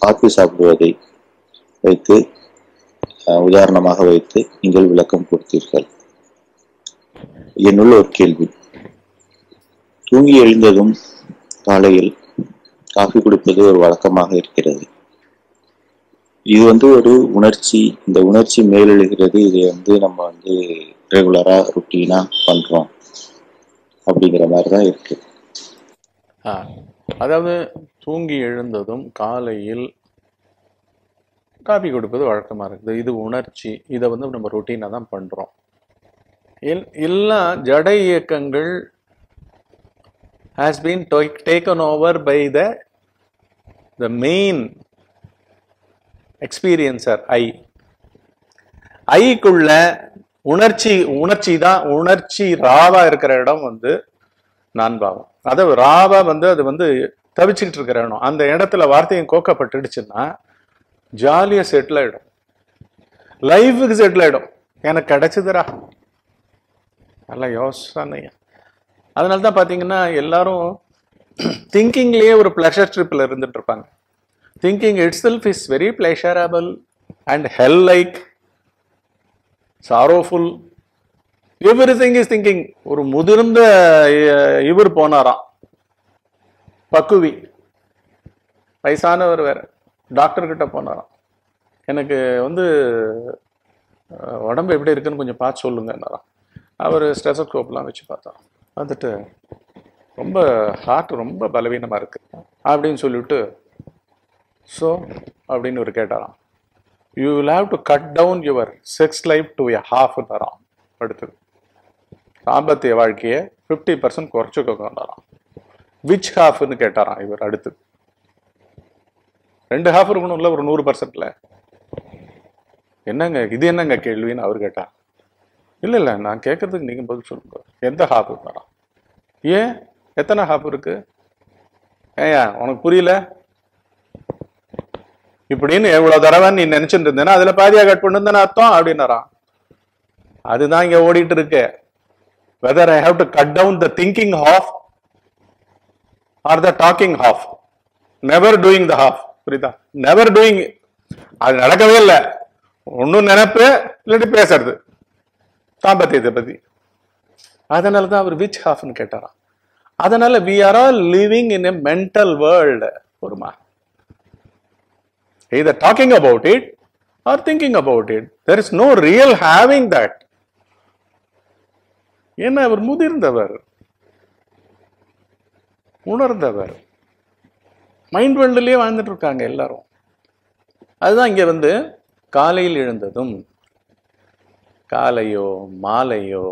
Coffee சாப்பிடுவதை வைத்து அஹ், உதாரணமாக வைத்து நீங்கள் விளக்கம் கொடுத்தீர்கள் என்னுள்ள ஒரு கேள்வி தூங்கி எழுந்ததும் காலையில் காஃபி குடிப்பது ஒரு வழக்கமாக இருக்கிறது இது வந்து ஒரு உணர்ச்சி இந்த உணர்ச்சி மேலெழுகிறது இதை வந்து நம்ம வந்து ரெகுலரா ருட்டீனா பண்றோம் அப்படிங்கிற மாதிரி தான் இருக்கு ஆ, அதாவது தூங்கி எழுந்ததும் காலையில் காபி கொடுப்பது வழக்கமாக இருக்குது இது உணர்ச்சி இதை வந்து நம்ம ரொட்டீனாக தான் பண்ணுறோம் எல் எல்லா ஜட இயக்கங்கள் has been to- taken over by the the main experiencer I ஐக்குள்ள உணர்ச்சி உணர்ச்சி தான் உணர்ச்சி ராவா இருக்கிற இடம் வந்து நான் பாவம் அதாவது ராவா வந்து அது வந்து தவிச்சுக்கிட்டு இருக்கிற இடம் அந்த இடத்துல வார்த்தையும் கோக்கப்பட்டுடுச்சுன்னா ஜாலியா செட்டில் ஆயிடும் லைஃபுக்கு செட்டில் ஆயிடும் எனக்கு கிடைச்சதுடா நல்ல யோசனையா அதனால தான் பார்த்தீங்கன்னா எல்லாரும் திங்கிங்லேயே ஒரு ப்ளஷர் ட்ரிப்பில் இருந்துட்டு இருப்பாங்க thinking itself is very pleasurable and hell like sorrowful everything is thinking ஒரு முதிர்ந்த அஹ், இவர் போனாராம் பக்குவி வயசானவர் வேற டாக்டர் கிட்ட போனாராம் எனக்கு வந்து அஹ், உடம்பு எப்படி இருக்குன்னு கொஞ்சம் பார்த்து சொல்லுங்கன்னாராம் அவர் ஸ்டெசோஸ்கோப்லாம் வச்சு பார்த்தாராம் வந்துட்டு ரொம்ப ஹார்ட் ரொம்ப பலவீனமாக இருக்கு அப்படின்னு சொல்லிட்டு ஸோ அப்படின்னு ஒரு கேட்டாராம் you will have to cut down your sex life to a half தரான் அடுத்தது தாம்பத்திய வாழ்க்கையை ஃபிஃப்டி பர்சன்ட் குறைச்சிக்கோங்கறாராம் விச் ஹாஃப்னு கேட்டாராம் இவர் அடுத்து ரெண்டு ஹாஃப் இருக்கணும்ல ஒரு நூறு பர்சன்ட்ல என்னங்க இது என்னங்க கேள்வின்னு அவர் கேட்டார் இல்லை இல்லை நான் கேட்கறதுக்கு நீங்கள் பதில் சொல்லுங்க எந்த ஹாஃப் தரான் ஏன் எத்தனை ஹாஃப் இருக்கு ஏயா உனக்கு புரியல இப்படின்னு எவ்வளவு தடவை நீ நினைச்சிட்டு இருந்தேன்னா அதுல பாதியா கட் பண்ணுன்னு அர்த்தம் அப்படின்னாராம் அதுதான் இங்க ஓடிட்டு இருக்கு whether I have to cut down the thinking half or the talking half never doing the half புரியுதா நெவர் டூயிங் அது நடக்கவே இல்லை ஒன்னும் நினைப்பு இல்லாட்டி பேசுறது தாம்பத்தியத்தை பத்தி அதனால தான் அவர் விச் ஹாஃப்னு கேட்டாராம் அதனால we are all living in a mental world ஒருமா either talking about it or thinking about it. There is no real having that. என்ன அவர் முதிர்ந்தவர் உணர்ந்தவர் மைண்ட் வேர்ல்டுலயே வாழ்ந்துட்டு இருக்காங்க எல்லாரும் அதுதான் இங்க வந்து காலையில் எழுந்ததும் காலையோ மாலையோ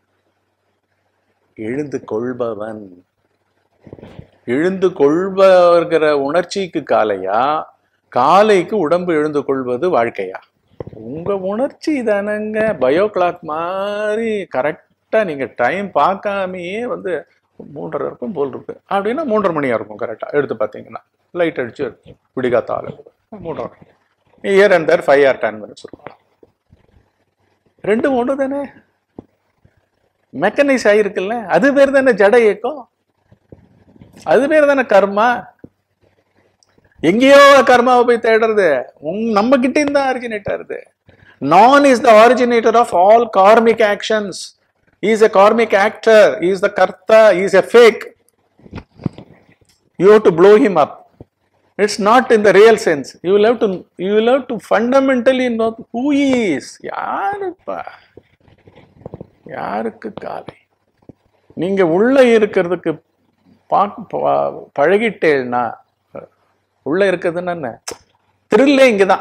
எழுந்து கொள்பவன் எழுந்து கொள்பவர்கிற உணர்ச்சிக்கு காலையா காலைக்கு உடம்பு எழுந்து கொள்வது வாழ்க்கையா உங்க உணர்ச்சி தானங்க பயோ கிளாக் மாதிரி கரெக்டா நீங்க டைம் பார்க்காமயே வந்து மூன்றரை இருக்கும் போல் இருக்கு அப்படின்னா மூன்றரை மணியா இருக்கும் கரெக்டா எடுத்து பார்த்தீங்கன்னா லைட் அடிச்சு விடிகாத்தால மூன்றரை year and there five or ten minutes இருக்கும் ரெண்டும் ஒன்று தானே மெக்கனைஸ் ஆயிருக்குல்ல அது பேர் தானே ஜட இயக்கம் அது பேர் தானே கர்மா எங்கேயோ கர்மாவை போய் தேடுறது உங் நம்ம கிட்டே தான் ஆரிஜினேட் ஆகுது நான் is the originator of all karmic actions is a karmic actor is the karta is a fake you have to blow him up it's not in the real sense you will have to you will have to fundamentally know who is யாருப்பா யாருக்கு காலை நீங்க உள்ள இருக்கிறதுக்கு பார்க்க பழகிட்டேன்னா உள்ள இருக்குதுன்னு என்ன த்ரில்லே இங்கதான்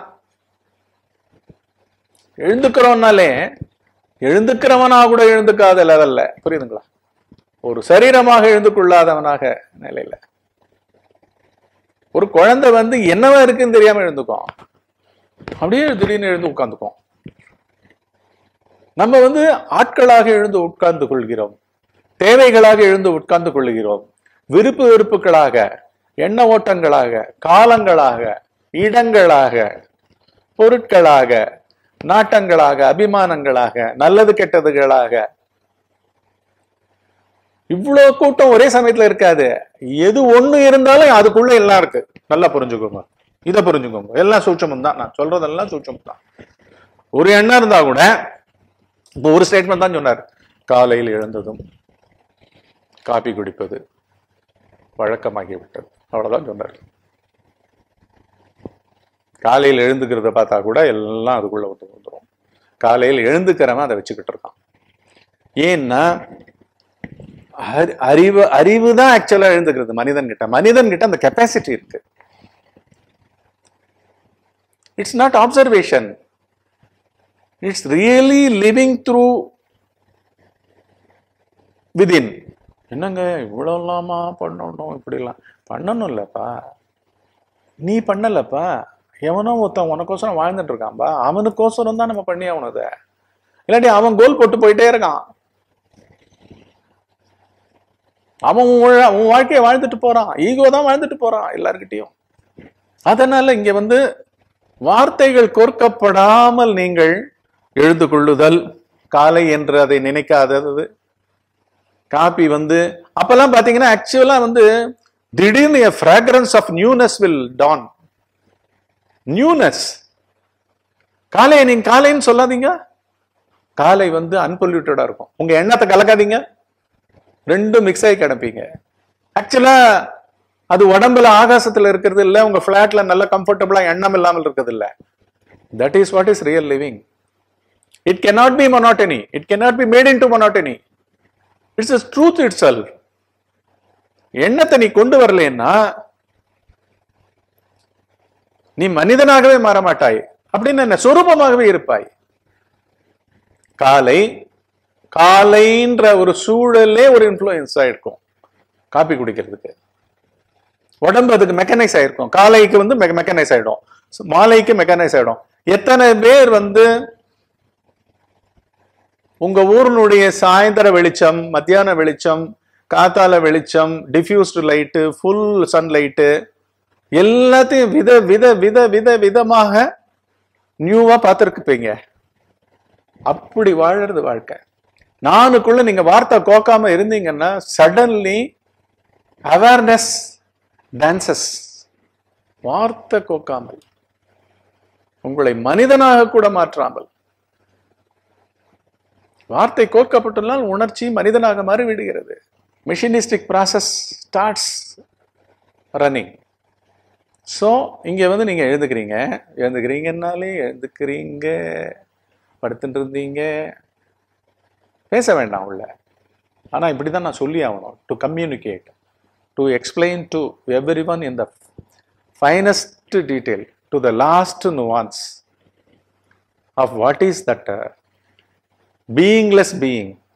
எழுந்துக்கிறோம்னாலே எழுந்துக்கிறவனா கூட எழுந்துக்காத லெவல்ல புரியுதுங்களா ஒரு சரீரமாக எழுந்து கொள்ளாதவனாக நிலையில ஒரு குழந்தை வந்து என்னவா இருக்குன்னு தெரியாம எழுந்துக்கும் அப்படியே திடீர்னு எழுந்து உட்கார்ந்துக்கும் நம்ம வந்து ஆட்களாக எழுந்து உட்கார்ந்து கொள்கிறோம் தேவைகளாக எழுந்து உட்கார்ந்து கொள்கிறோம் விருப்பு வெறுப்புகளாக எண்ண ஓட்டங்களாக காலங்களாக இடங்களாக பொருட்களாக நாட்டங்களாக அபிமானங்களாக நல்லது கெட்டதுகளாக இவ்வளவு கூட்டம் ஒரே சமயத்துல இருக்காது எது ஒண்ணு இருந்தாலும் அதுக்குள்ள எல்லாம் இருக்கு நல்லா புரிஞ்சுக்கோங்க இதை புரிஞ்சுக்கோங்க எல்லாம் சூட்சமம் தான் நான் சொல்றதெல்லாம் சூட்சமம் தான் ஒரு எண்ணம் இருந்தா கூட இப்போ ஒரு ஸ்டேட்மெண்ட் தான் சொன்னார் காலையில் எழுந்ததும் காபி குடிப்பது வழக்கமாகி விட்டது அவ்வளவுதான் சொன்னார் காலையில் எழுந்துக்கிறத பார்த்தா கூட எல்லாம் அதுக்குள்ள வந்து வந்துடும் காலையில் எழுந்துக்கிறவன் அதை வச்சுக்கிட்டு இருக்கான் ஏன்னா அறி- அறிவு அறிவு தான் ஆக்சுவலா எழுந்துக்கிறது மனிதன் கிட்ட மனிதன் கிட்ட அந்த கெப்பாசிட்டி இருக்கு it's not observation it's really living through within என்னங்க இவ்வளோலாமா பண்ணணும் இப்படிலாம் பண்ணணும் இல்லப்பா நீ பண்ணலப்பா எவனோ ஒருத்தன் உனக்கோசரம் வாழ்ந்துட்டு இருக்கான்பா அவனுக்கோசரம் தான் நம்ம பண்ணி ஆகணும் அதை இல்லாட்டி அவன் கோல் போட்டு போயிட்டே இருக்கான் அவன் உன் வா- உன் வாழ்க்கையை வாழ்ந்துட்டு போறான் ஈகோ தான் வாழ்ந்துட்டு போறான் எல்லார்கிட்டயும் அதனால இங்க வந்து வார்த்தைகள் கோர்க்கப்படாமல் நீங்கள் எழுந்து கொள்ளுதல் காலை என்று அதை நினைக்காதது காப்பி வந்து அப்பெல்லாம் பாத்தீங்கன்னா ஆக்சுவலா வந்து திடீர்னு fragrance of newness will dawn newness காலையை நீங்க காலைன்னு சொல்லாதீங்க காலை வந்து அன்பொல்யூட்டடா இருக்கும் உங்க எண்ணத்தை கலக்காதீங்க ரெண்டும் மிக்ஸ் ஆகி கிடப்பீங்க ஆக்சுவலா அது உடம்புல ஆகாசத்துல இருக்கிறது இல்ல உங்க பிளாட்ல நல்ல கம்ஃபர்டபுளா எண்ணம் இல்லாமல் இருக்கிறது இல்ல that is what is real living it cannot be monotony it cannot be made into monotony it's a truth itself எண்ணத்தை நீ கொண்டு வரலன்னா நீ மனிதனாகவே மாற மாட்டாய் அப்படின்னு என்ன சொரூபமாகவே இருப்பாய் காலை காலைன்ற ஒரு சூழலே ஒரு இன்ஃப்ளூயன்ஸ் ஆயிருக்கும் காப்பி குடிக்கிறதுக்கு உடம்பு அதுக்கு மெக்கனைஸ் ஆயிருக்கும் காலைக்கு வந்து மெக்கனைஸ் ஆயிடும் So, மாலைக்கு மெக்கனைஸ் ஆயிடும் எத்தனை பேர் வந்து உங்க ஊரினுடைய சாயந்தர வெளிச்சம் மத்தியான வெளிச்சம் காத்தால வெளிச்சம் டிஃப்யூஸ்டு லைட்டு ஃபுல் சன்லைட்டு எல்லாத்தையும் வித வித வித வித விதமாக நியூவா பார்த்துருக்குப்பீங்க அப்படி வாழறது வாழ்க்கை நானுக்குள்ள நீங்க வார்த்தை கோக்காம இருந்தீங்கன்னா சடன்லி அவேர்னஸ் டான்சஸ் வார்த்தை கோக்காமல் உங்களை மனிதனாக கூட மாற்றாமல் வார்த்தை கோர்க்கப்பட்டுள்ளால் உணர்ச்சி மனிதனாக மாறி விடுகிறது mechanistic process starts running so இங்க வந்து நீங்க எழுந்துக்கிறீங்க எழுந்துக்கிறீங்கன்னாலே எழுந்துக்கிறீங்க படுத்துட்டு இருந்தீங்க பேச வேண்டாம் உள்ள ஆனா இப்படிதான் நான் சொல்லி ஆகணும் to communicate to explain to everyone in the finest detail to the last nuance of what is that beingless being